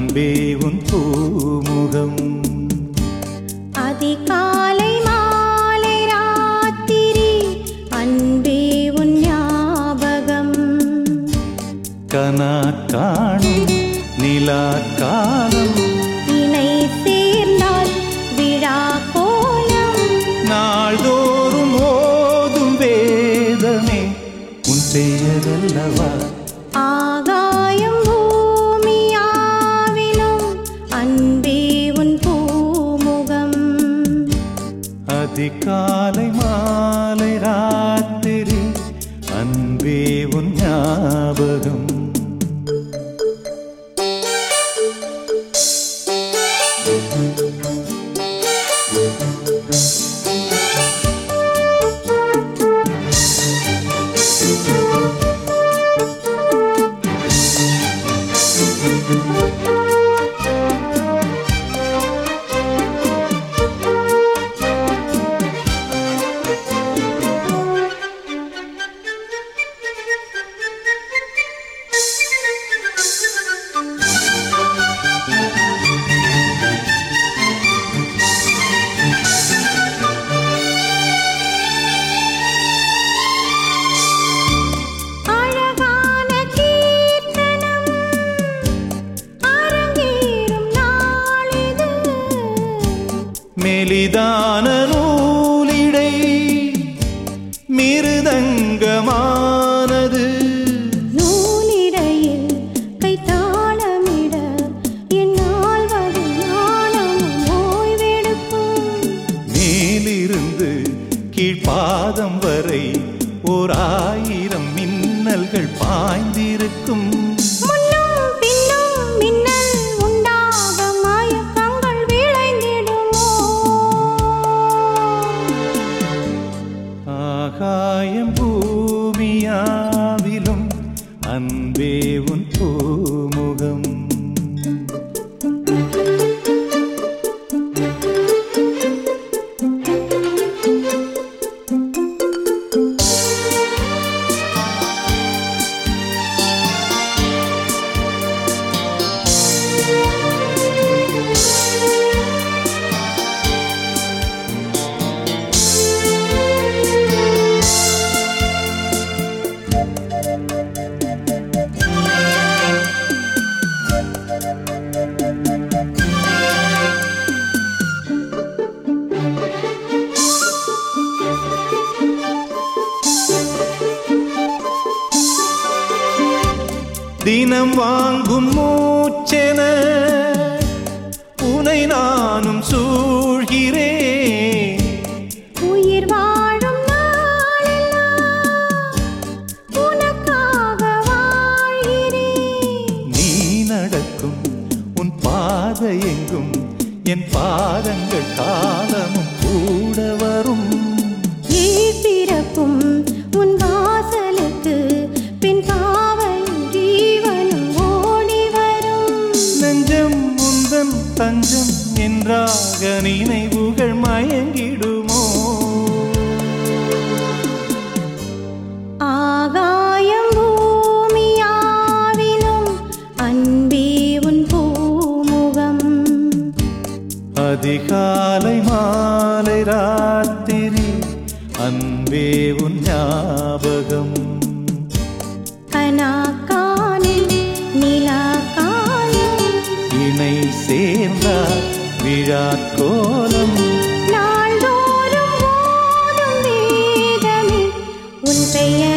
அன்பே உன் பூமுகம் அதிகாலை மாலை ராத்திரி அன்பே உன் ஞாபகம் கனா காணும் நிலா காலம் இணை சேர்ந்தால் விழா கோலம் நாள்தோறும் ஓதும் வேதமே உன் பெயரல்லவா ஆகாயம் பூமியாவிலும் அன்பே உன் பூமுகம் அதிகாலை மாலை ராத்திரி அன்பே உன் ஞாபகம் அழகான கீர்த்தனம் அரங்கேறும் நாளிது மெலிதான நூலிடை மிருதங்கமானது நூலிடையில் கைத்தாளமிட என்னால் வரும் நாணமும் ஓய்வெடுக்கும் மேலிருந்து கீழ்ப்பாதம் வரை ஓர் ஆயிரம் மின்னல்கள் பாய்ந்திருக்கும் முன்னும் பின்னும் மின்னல் உண்டாக மயக்கங்கள் விளைந்திடுமோ ஆகாயம் பூமியாவிலும் அன்பே உன் பூமுகம் தினம் வாங்கும் மூச்சென உனை நானும் சூழ்கிறேன் உயிர் வாழும் நாளெல்லாம் உனக்காக வாழ்கிறேன் நீ நடக்கும் உன் பாதை எங்கும் என் பாதங்கள் காலமும் கூட வரும் ஏழ் பிறப்பும் உன் வாசலுக்கு பின் காவல் ஜீவனும் ஓடி வரும் நெஞ்சம் முந்தன் தஞ்சம் என்றாக நினைவுகள் மயங்கிடுமோ ஆகாயம் பூமியாவிலும் அன்பே உன் பூமுகம் அதிகாலை மாலை ராத்திரி அன்பே உன் ஞாபகம் கனாக்கானில் நிலா காலம் இணை சேர்ந்தார் விழா கோலம் நாள்தோறும் ஓதும் வேதமே உன் பெயர்